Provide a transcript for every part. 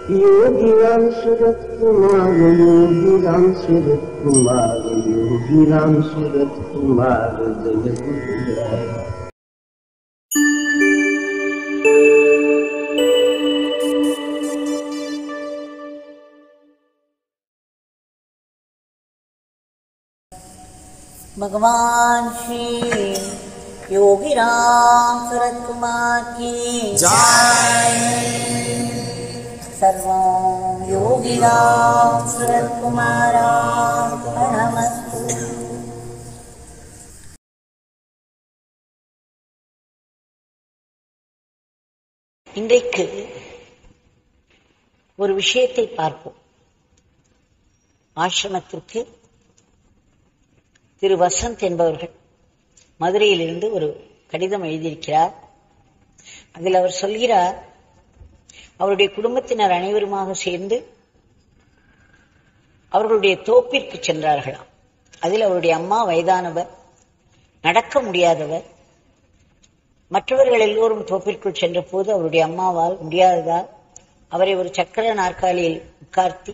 योगी राम सूरत कुमार योगी राम सूरत कुमार योगी राम सूरत कुमार जय गुरुदेव भगवान श्री योगी राम सूरत कुमार की सर्वं योगी राम सूरत कुमारार्पणमस्तु இன்றைக்கு ஒரு விஷயத்தை பார்ப்போம் ஆசிரமத்திற்கு திரு வசந்த் என்பவர்கள் மதுரையிலிருந்து ஒரு கடிதம் எழுதியிருக்கிறார் அதில் அவர் சொல்கிறார் அவருடைய குடும்பத்தினர் அனைவருமாக சேர்ந்து அவர்களுடைய தோப்பிற்கு சென்றார்களாம் அதில் அவருடைய அம்மா வயதானவர் நடக்க முடியாதவர் மற்றவர்கள் எல்லோரும் தோப்பிற்குள் சென்ற போது அவருடைய அம்மாவால் முடியாததால் அவரை ஒரு சக்கர நாற்காலியில் உட்கார்த்தி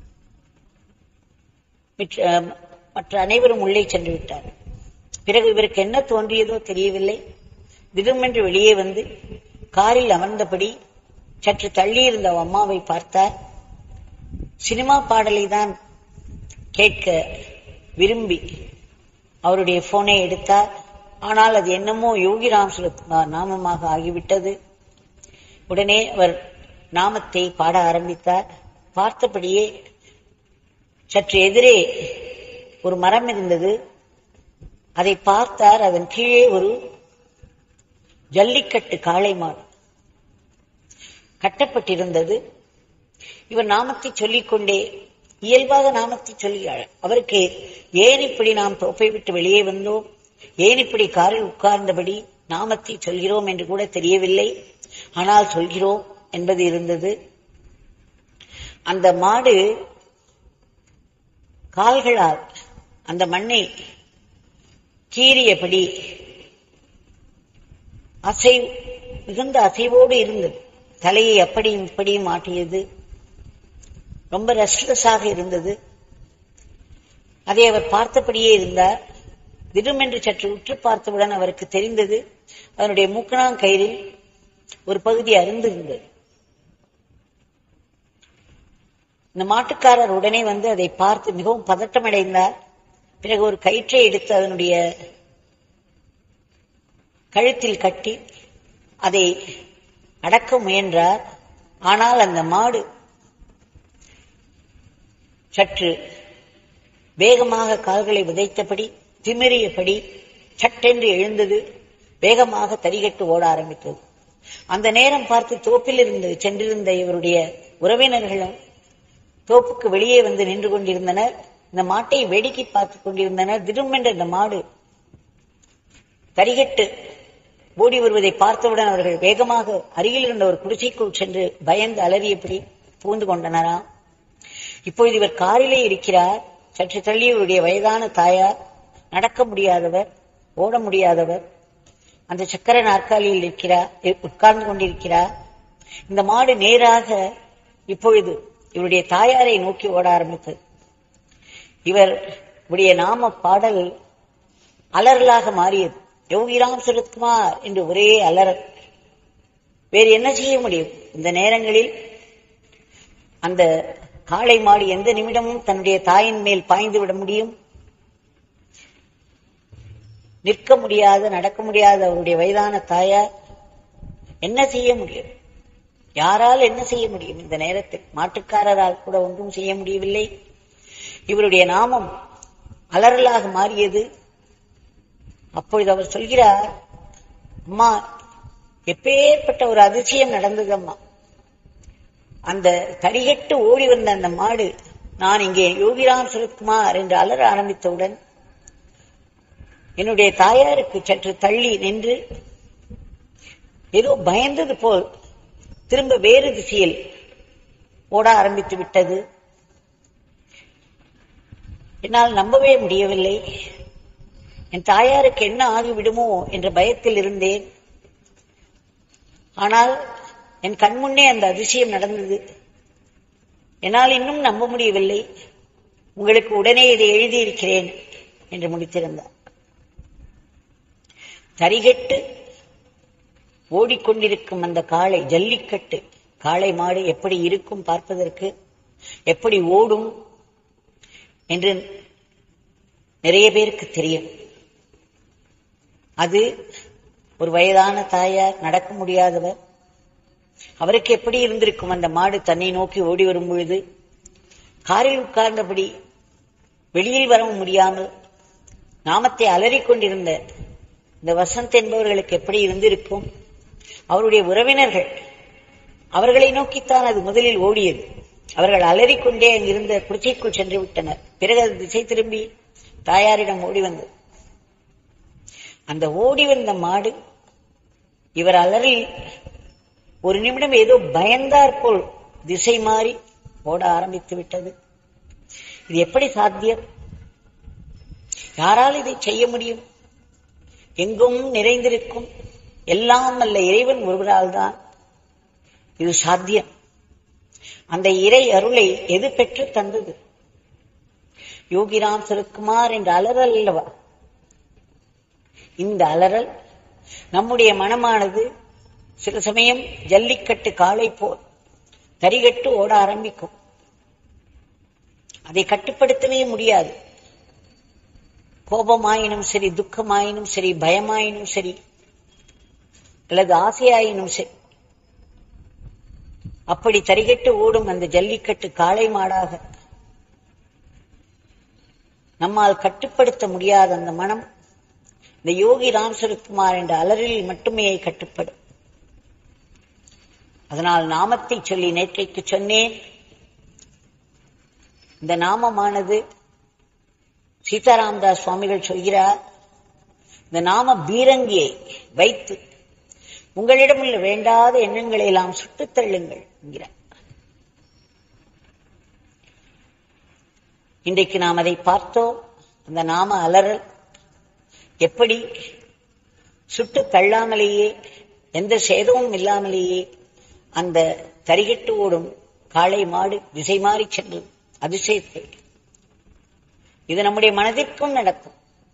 மிற்ற- மற்ற அனைவரும் உள்ளே சென்று விட்டார் பிறகு இவருக்கு என்ன தோன்றியதோ தெரியவில்லை திடுமென்று வெளியே வந்து காரில் அமர்ந்தபடி சற்று தள்ளியிருந்த அவ் அம்மாவை பார்த்தார் சினிமா பாடலை தான் கேட்க விரும்பி அவருடைய போனை எடுத்தார் ஆனால் அது என்னமோ யோகிராம் சுரத்குமார் நாமமாக ஆகிவிட்டது உடனே அவர் நாமத்தை பாட ஆரம்பித்தார் பார்த்தபடியே சற்று எதிரே ஒரு மரம் இருந்தது அதை பார்த்தார் அதன் கீழே ஒரு ஜல்லிக்கட்டு காளை மாடு கட்டப்பட்டிருந்தது இவர் நாமத்தை சொல்லிக்கொண்டே இயல்பாக நாமத்தை சொல்லி அழ- அவருக்கு ஏன் இப்படி நாம் தோப்பை விட்டு வெளியே வந்தோம் ஏன் இப்படி காரில் உட்கார்ந்தபடி நாமத்தை சொல்கிறோம் என்று கூட தெரியவில்லை ஆனால் சொல்கிறோம் என்பது இருந்தது அந்த மாடு கால்களால் அந்த மண்ணை கீறியபடி அசை மிகுந்த அசைவோடு இருந்தது தலையை அப்படியும் இப்படியும் ஆட்டியது ரொம்ப ரெஸ்ட்லெஸ்ஸாக இருந்தது அதை அவர் பார்த்தபடியே இருந்தார் திடுமென்று சற்று உற்று பார்த்தவுடன் அவருக்கு தெரிந்தது அதனுடைய மூக்கணாங்கயிறில் ஒரு பகுதி அருந்திருந்தது இந்த மாட்டுக்காரர் உடனே வந்து அதை பார்த்து மிகவும் பதட்டமடைந்தார் பிறகு ஒரு கயிற்றை எடுத்து அதனுடைய கழுத்தில் கட்டி அதை அடக்க முயன்றார் ஆனால் அந்த மாடு சற்று வேகமாக கால்களை விதைத்தபடி திமிரியபடி சட்டென்று எழுந்தது வேகமாக தறிகட்டு ஓட ஆரம்பித்தது அந்த நேரம் பார்த்து தோப்பில் இருந்து சென்றிருந்த இவருடைய உறவினர்களும் தோப்புக்கு வெளியே வந்து நின்று கொண்டிருந்தனர் இந்த மாட்டை வேடிக்கை பார்த்துக் கொண்டிருந்தனர் திடுமென்ற இந்த மாடு தறிகட்டு ஓடி வருவதை பார்த்தவுடன் அவர்கள் வேகமாக அருகில் இருந்த ஒரு குடிசைக்குள் சென்று பயந்து அலறியபடி புகுந்து கொண்டனராம் இப்பொழுது இவர் காரிலே இருக்கிறார் சற்று தள்ளி இவருடைய வயதான தாயார் நடக்க முடியாதவர் ஓட முடியாதவர் அந்த சக்கர நாற்காலியில் இருக்கிறார் இ- உட்கார்ந்து கொண்டிருக்கிறார் இந்த மாடு நேராக இப்பொழுது இவருடைய தாயாரை நோக்கி ஓட ஆரம்பித்தது இவர் உடைய நாம பாடல் அலறலாக மாறியது யோகிராம் சுரத்குமார் என்று ஒரே அலறல் வேறு என்ன செய்ய முடியும் இந்த நேரங்களில் அந்த காளை மாடு எந்த நிமிடமும் தன்னுடைய தாயின் மேல் பாய்ந்து விட முடியும் நிற்க முடியாத நடக்க முடியாத அவருடைய வயதான தாயார் என்ன செய்ய முடியும் யாரால் என்ன செய்ய முடியும் இந்த நேரத்தில் மாட்டுக்காரரால் கூட ஒன்றும் செய்ய முடியவில்லை இவருடைய நாமம் அலறலாக மாறியது அப்பொழுது அவர் சொல்கிறார் அம்மா எப்பேற்பட்ட ஒரு அதிசயம் நடந்தது அம்மா அந்த தடிகட்டு ஓடி வந்த அந்த மாடு நான் இங்கே யோகிராம் சுரத்குமார் என்று அலற ஆரம்பித்தவுடன் என்னுடைய தாயாருக்கு சற்று தள்ளி நின்று ஏதோ பயந்தது போல் திரும்ப வேறு திசையில் ஓட ஆரம்பித்து விட்டது என்னால் நம்பவே முடியவில்லை என் தாயாருக்கு என்ன ஆகிவிடுமோ என்ற பயத்தில் இருந்தேன் ஆனால் என் கண்முன்னே அந்த அதிசயம் நடந்தது என்னால் இன்னும் நம்ப முடியவில்லை உங்களுக்கு உடனே இதை எழுதியிருக்கிறேன் என்று முடித்திருந்தார் தரிகட்டு ஓடிக்கொண்டிருக்கும் அந்த காளை ஜல்லிக்கட்டு காளை மாடு எப்படி இருக்கும் பார்ப்பதற்கு எப்படி ஓடும் என்று நிறைய பேருக்கு தெரியும் அது ஒரு வயதான தாயார் நடக்க முடியாதவர் அவருக்கு எப்படி இருந்திருக்கும் அந்த மாடு தன்னை நோக்கி ஓடி வரும் பொழுது காரில் உட்கார்ந்தபடி வெளியில் வரவும் முடியாமல் நாமத்தை அலறிக் கொண்டிருந்த இந்த வசந்த் என்பவர்களுக்கு எப்படி இருந்திருக்கும் அவருடைய உறவினர்கள் அவர்களை நோக்கித்தான் அது முதலில் ஓடியது அவர்கள் அலறிக்கொண்டே அங்கிருந்த குடிசைக்குள் சென்று விட்டனர் பிறகு அது திசை திரும்பி தாயாரிடம் ஓடி வந்தது அந்த ஓடி வந்த மாடு இவர் அலறில் ஒரு நிமிடம் ஏதோ பயந்தாற் போல் திசை மாறி ஓட ஆரம்பித்து விட்டது இது எப்படி சாத்தியம் யாரால் இதை செய்ய முடியும் எங்கும் நிறைந்திருக்கும் எல்லாம் அல்ல இறைவன் ஒருவரால் தான் இது சாத்தியம் அந்த இறை அருளை எது பெற்று தந்தது யோகிராம் சிறுக்குமார் என்ற அலறல் அல்லவா இந்த அலறல் நம்முடைய மனமானது சில சமயம் ஜல்லிக்கட்டு காளை போல் தரிகட்டு ஓட ஆரம்பிக்கும் அதை கட்டுப்படுத்தவே முடியாது கோபமாயினும் சரி துக்கமாயினும் சரி பயமாயினும் சரி அல்லது ஆசையாயினும் சரி அப்படி தரிகட்டு ஓடும் அந்த ஜல்லிக்கட்டு காளை மாடாக நம்மால் கட்டுப்படுத்த முடியாத அந்த மனம் இந்த யோகி ராம் சுரத்குமார் என்ற அலறில் மட்டுமே கட்டுப்படும் அதனால் நாமத்தை சொல்லி நேற்றைக்கு சொன்னேன் இந்த நாமமானது சீதாராமதாஸ் சுவாமிகள் சொல்கிறார் இந்த நாம பீரங்கியை வைத்து உங்களிடம் உள்ள வேண்டாத எண்ணங்களை எல்லாம் சுட்டுத் தள்ளுங்கள் என்கிறார் இன்றைக்கு நாம் அதை பார்த்தோம் அந்த நாம அலறல் எப்படி சுட்டு தள்ளாமலேயே எந்த சேதமும் இல்லாமலேயே அந்த தரிகட்டு ஓடும் காளை மாடு திசை மாறி சென்றது அதிசயத்தை இது நம்முடைய மனதிற்கும் நடக்கும்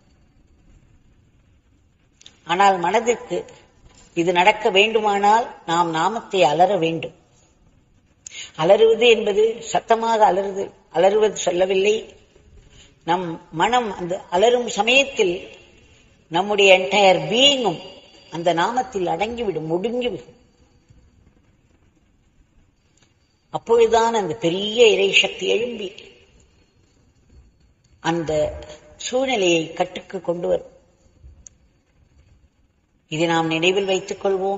ஆனால் மனதிற்கு இது நடக்க வேண்டுமானால் நாம் நாமத்தை அலற வேண்டும் அலறுவது என்பது சத்தமாக அலறுது அலறுவது சொல்லவில்லை நம் மனம் அந்த அலரும் சமயத்தில் நம்முடைய என்டையர் பீயிங்கும் அந்த நாமத்தில் அடங்கிவிடும் ஒடுங்கிவிடும் அப்பொழுதுதான் அந்த பெரிய இறை சக்தி எழும்பி அந்த சூழ்நிலையை கட்டுக்கு கொண்டு வரும் இதை நாம் நினைவில் வைத்துக் கொள்வோம்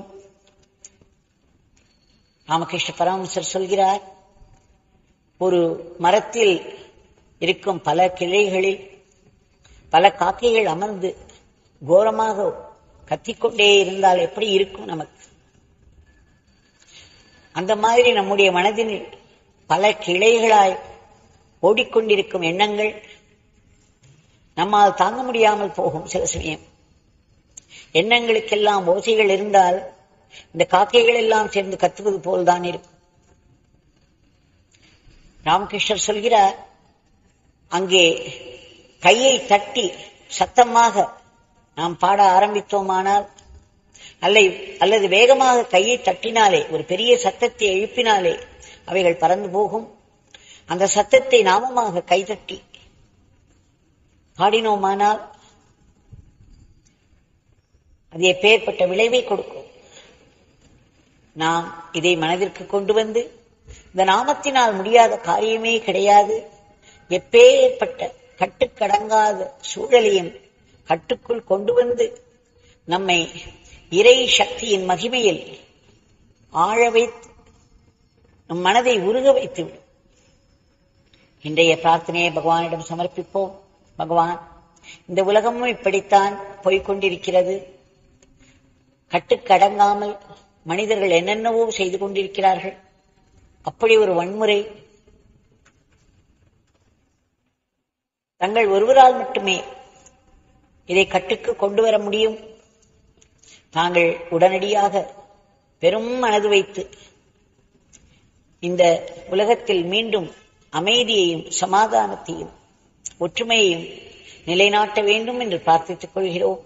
ராமகிருஷ்ண பரமசர் சொல்கிறார் ஒரு மரத்தில் இருக்கும் பல கிளைகளில் பல காக்கைகள் அமர்ந்து கோரமாக கத்திக்கொண்டே இருந்தால் எப்படி இருக்கும் நமக்கு அந்த மாதிரி நம்முடைய மனதில் பல கிளைகளாய் ஓடிக்கொண்டிருக்கும் எண்ணங்கள் நம்மால் தாங்க முடியாமல் போகும் சில சமயம் எண்ணங்களுக்கெல்லாம் ஓசைகள் இருந்தால் இந்த காக்கைகள் எல்லாம் சேர்ந்து கத்துவது போல்தான் இருக்கும் ராமகிருஷ்ணர் சொல்கிறார் அங்கே கையை தட்டி சத்தமாக நாம் பாட ஆரம்பித்தோமானால் அல்ல அல்லது வேகமாக கையை தட்டினாலே ஒரு பெரிய சத்தத்தை எழுப்பினாலே அவைகள் பறந்து போகும் அந்த சத்தத்தை நாமமாக கைதட்டி பாடினோமானால் அது எப்பேற்பட்ட விளைவை கொடுக்கும் நாம் இதை மனதிற்கு கொண்டு வந்து இந்த நாமத்தினால் முடியாத காரியமே கிடையாது எப்பேற்பட்ட கட்டுக்கடங்காத சூழலையும் கட்டுக்குள் கொண்டு வந்து நம்மை இறை சக்தியின் மகிமையில் ஆழ வைத்து நம் மனதை உருக வைத்துவிடும் இன்றைய பிரார்த்தனையை பகவானிடம் சமர்ப்பிப்போம் பகவான் இந்த உலகமும் இப்படித்தான் போய்கொண்டிருக்கிறது கட்டுக்கடங்காமல் மனிதர்கள் என்னென்னவோ செய்து கொண்டிருக்கிறார்கள் அப்படி ஒரு வன்முறை தங்கள் ஒருவரால் மட்டுமே இதை கட்டுக்கு கொண்டு வர முடியும் தாங்கள் உடனடியாக பெரும் மனது வைத்து இந்த உலகத்தில் மீண்டும் அமைதியையும் சமாதானத்தையும் ஒற்றுமையையும் நிலைநாட்ட வேண்டும் என்று பிரார்த்தித்துக் கொள்கிறோம்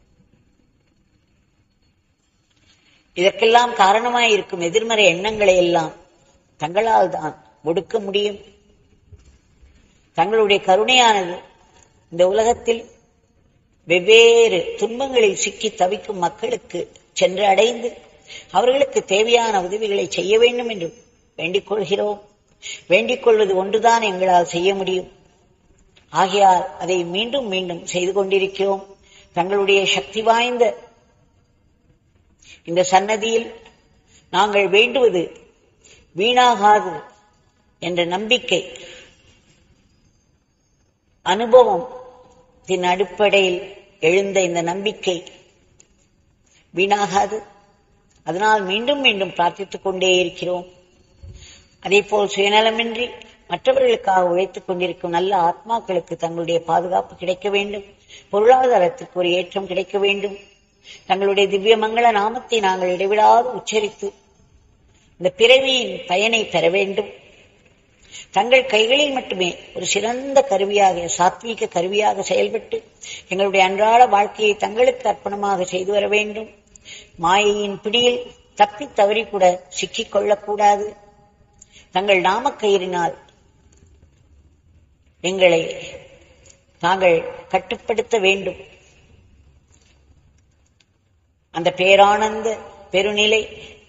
இதற்கெல்லாம் காரணமாயிருக்கும் எதிர்மறை எண்ணங்களை எல்லாம் தங்களால் தான் ஒடுக்க முடியும் தங்களுடைய கருணையானது இந்த உலகத்தில் வெவ்வேறு துன்பங்களில் சிக்கி தவிக்கும் மக்களுக்கு சென்று அடைந்து அவர்களுக்கு தேவையான உதவிகளை செய்ய வேண்டும் என்று வேண்டிக் கொள்கிறோம் வேண்டிக் கொள்வது ஒன்றுதான் எங்களால் செய்ய முடியும் ஆகையால் அதை மீண்டும் மீண்டும் செய்து கொண்டிருக்கிறோம் தங்களுடைய சக்தி வாய்ந்த இந்த சன்னதியில் நாங்கள் வேண்டுவது வீணாகாது என்ற நம்பிக்கை அனுபவத்தின் அடிப்படையில் எழுந்த இந்த நம்பிக்கை வீணாகாது அதனால் மீண்டும் மீண்டும் பிரார்த்தித்துக் கொண்டே இருக்கிறோம் அதே போல் சுயநலமின்றி மற்றவர்களுக்காக உழைத்துக் கொண்டிருக்கும் நல்ல ஆத்மாக்களுக்கு தங்களுடைய பாதுகாப்பு கிடைக்க வேண்டும் பொருளாதாரத்திற்கு ஒரு ஏற்றம் கிடைக்க வேண்டும் தங்களுடைய திவ்ய மங்கள நாமத்தை நாங்கள் இடைவிடாது உச்சரித்து இந்த பிறவியின் பயனை பெற வேண்டும் தங்கள் கைகளில் மட்டுமே ஒரு சிறந்த கருவியாக சாத்வீக கருவியாக செயல்பட்டு எங்களுடைய அன்றாட வாழ்க்கையை தங்களுக்கு அர்ப்பணமாக செய்து வர வேண்டும் மாயையின் பிடியில் தப்பி தவறி கூட சிக்கிக் கொள்ளக்கூடாது தங்கள் நாமக்கயிறினால் எங்களை தாங்கள் கட்டுப்படுத்த வேண்டும் அந்த பேரானந்த பெருநிலை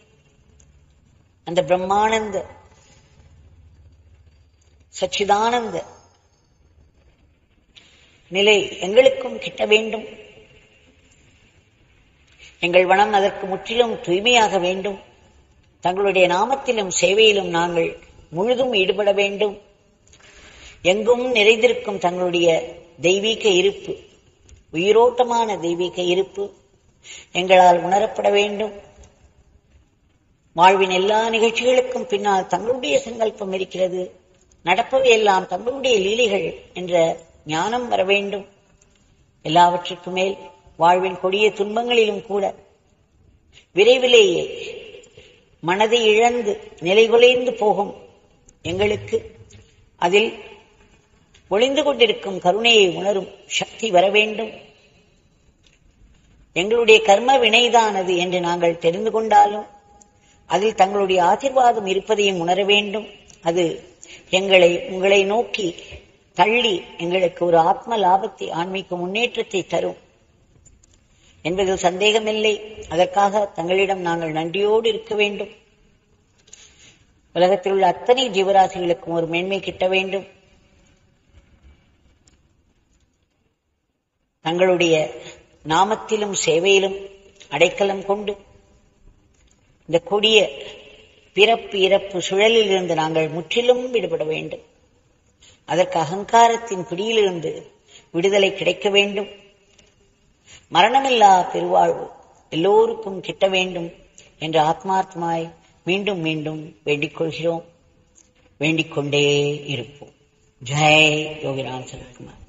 அந்த பிரம்மானந்த சச்சிதானந்த நிலை எங்களுக்கும் கிட்ட வேண்டும் எங்கள் வனம் அதற்கு முற்றிலும் தூய்மையாக வேண்டும் தங்களுடைய நாமத்திலும் சேவையிலும் நாங்கள் முழுதும் ஈடுபட வேண்டும் எங்கும் நிறைந்திருக்கும் தங்களுடைய தெய்வீக இருப்பு உயிரோட்டமான தெய்வீக இருப்பு எங்களால் உணரப்பட வேண்டும் வாழ்வின் எல்லா நிகழ்ச்சிகளுக்கும் பின்னால் தங்களுடைய சங்கல்பம் இருக்கிறது நடப்பவை எல்லாம் தங்களுடைய லீலைகள் என்ற ஞானம் வர வேண்டும் எல்லாவற்றுக்கும் மேல் வாழ்வின் கொடிய துன்பங்களிலும் கூட விரைவிலேயே மனதை இழந்து நிலைகுலைந்து போகும் எங்களுக்கு அதில் ஒளிந்து கொண்டிருக்கும் கருணையை உணரும் சக்தி வர வேண்டும் எங்களுடைய கர்ம வினைதானது என்று நாங்கள் தெரிந்து கொண்டாலும் அதில் தங்களுடைய ஆசிர்வாதம் இருப்பதையும் உணர வேண்டும் அது எங்களை உங்களை நோக்கி தள்ளி எங்களுக்கு ஒரு ஆத்ம லாபத்தை ஆன்மீக முன்னேற்றத்தை தரும் என்பதில் சந்தேகமில்லை அதற்காக தங்களிடம் நாங்கள் நன்றியோடு இருக்க வேண்டும் உலகத்தில் உள்ள அத்தனை ஜீவராசிகளுக்கும் ஒரு மேன்மை கிட்ட வேண்டும் தங்களுடைய நாமத்திலும் சேவையிலும் அடைக்கலம் கொண்டு இந்த கொடிய பிறப்பு இறப்பு சுழலில் இருந்து நாங்கள் முற்றிலும் விடுபட வேண்டும் அதற்கு அகங்காரத்தின் பிடியிலிருந்து விடுதலை கிடைக்க வேண்டும் மரணமில்லா பெருவாழ்வு எல்லோருக்கும் கிட்ட வேண்டும் என்று ஆத்மார்த்தமாய் மீண்டும் மீண்டும் வேண்டிக் கொள்கிறோம் வேண்டிக் கொண்டே இருப்போம் ஜெய் யோகிராம் சரத்குமார்